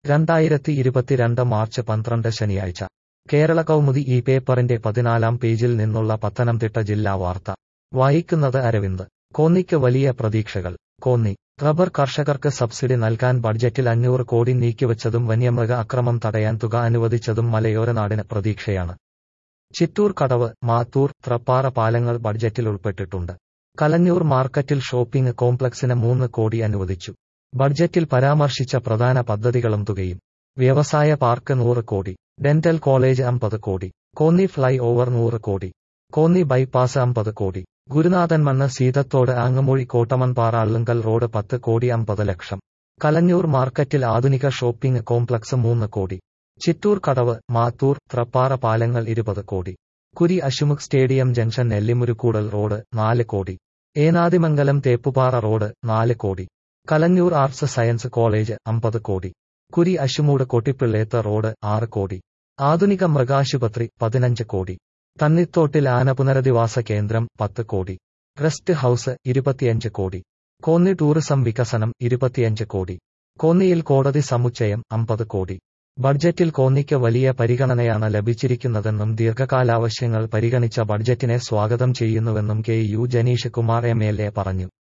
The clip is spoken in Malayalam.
രണ്ടായിരത്തി ഇരുപത്തിരണ്ട് മാർച്ച് പന്ത്രണ്ട് ശനിയാഴ്ച കേരള കൗമുദി ഈ പേപ്പറിന്റെ പതിനാലാം പേജിൽ നിന്നുള്ള പത്തനംതിട്ട ജില്ലാ വാർത്ത വായിക്കുന്നത് അരവിന്ദ് കോന്നിക്ക് വലിയ പ്രതീക്ഷകൾ കോന്നി റബ്ബർ കർഷകർക്ക് സബ്സിഡി നൽകാൻ ബഡ്ജറ്റിൽ അഞ്ഞൂറ് കോടി നീക്കിവച്ചതും വന്യമൃഗ അക്രമം തടയാൻ തുക അനുവദിച്ചതും മലയോര നാടിന് പ്രതീക്ഷയാണ് ചിറ്റൂർ കടവ് മാത്തൂർ ത്രപ്പാറ പാലങ്ങൾ ബഡ്ജറ്റിൽ ഉൾപ്പെട്ടിട്ടുണ്ട് കലഞ്ഞൂർ മാർക്കറ്റിൽ ഷോപ്പിംഗ് കോംപ്ലക്സിന് മൂന്ന് കോടി അനുവദിച്ചു ബഡ്ജറ്റിൽ പരാമർശിച്ച പ്രധാന പദ്ധതികളും തുകയും വ്യവസായ പാർക്ക് നൂറ് കോടി ഡെന്റൽ കോളേജ് അമ്പത് കോടി കോന്നി ഫ്ലൈ ഓവർ നൂറ് കോടി കോന്നി ബൈപ്പാസ് അമ്പത് കോടി ഗുരുനാഥൻ മണ്ണ് സീതത്തോട് ആങ്ങമൂഴി കോട്ടമൺപാറ അള്ളുങ്കൽ റോഡ് പത്ത് കോടി അമ്പത് ലക്ഷം കലഞ്ഞൂർ മാർക്കറ്റിൽ ആധുനിക ഷോപ്പിംഗ് കോംപ്ലക്സ് മൂന്ന് കോടി ചിറ്റൂർ കടവ് മാത്തൂർ ത്രപ്പാറ പാലങ്ങൾ ഇരുപത് കോടി കുരി അശുമുഖ് സ്റ്റേഡിയം ജംഗ്ഷൻ നെല്ലിമുരുക്കൂടൽ റോഡ് നാല് കോടി ഏനാദിമംഗലം തേപ്പുപാറ റോഡ് നാല് കോടി കലഞ്ഞൂർ ആർട്സ് സയൻസ് കോളേജ് അമ്പത് കോടി കുരി അശുമൂട് കൊട്ടിപ്പിള്ളേത്ത് റോഡ് ആറ് കോടി ആധുനിക മൃഗാശുപത്രി പതിനഞ്ച് കോടി തന്നിത്തോട്ടിൽ ആന പുനരധിവാസ കേന്ദ്രം പത്ത് കോടി റെസ്റ്റ് ഹൌസ് ഇരുപത്തിയഞ്ച് കോടി കോന്നി ടൂറിസം വികസനം ഇരുപത്തിയഞ്ച് കോടി കോന്നിയിൽ കോടതി സമുച്ചയം അമ്പത് കോടി ബഡ്ജറ്റിൽ കോന്നിക്ക് വലിയ പരിഗണനയാണ് ലഭിച്ചിരിക്കുന്നതെന്നും ദീർഘകാലാവശ്യങ്ങൾ പരിഗണിച്ച ബഡ്ജറ്റിനെ സ്വാഗതം ചെയ്യുന്നുവെന്നും K U Jenish Kumar M L A പറഞ്ഞു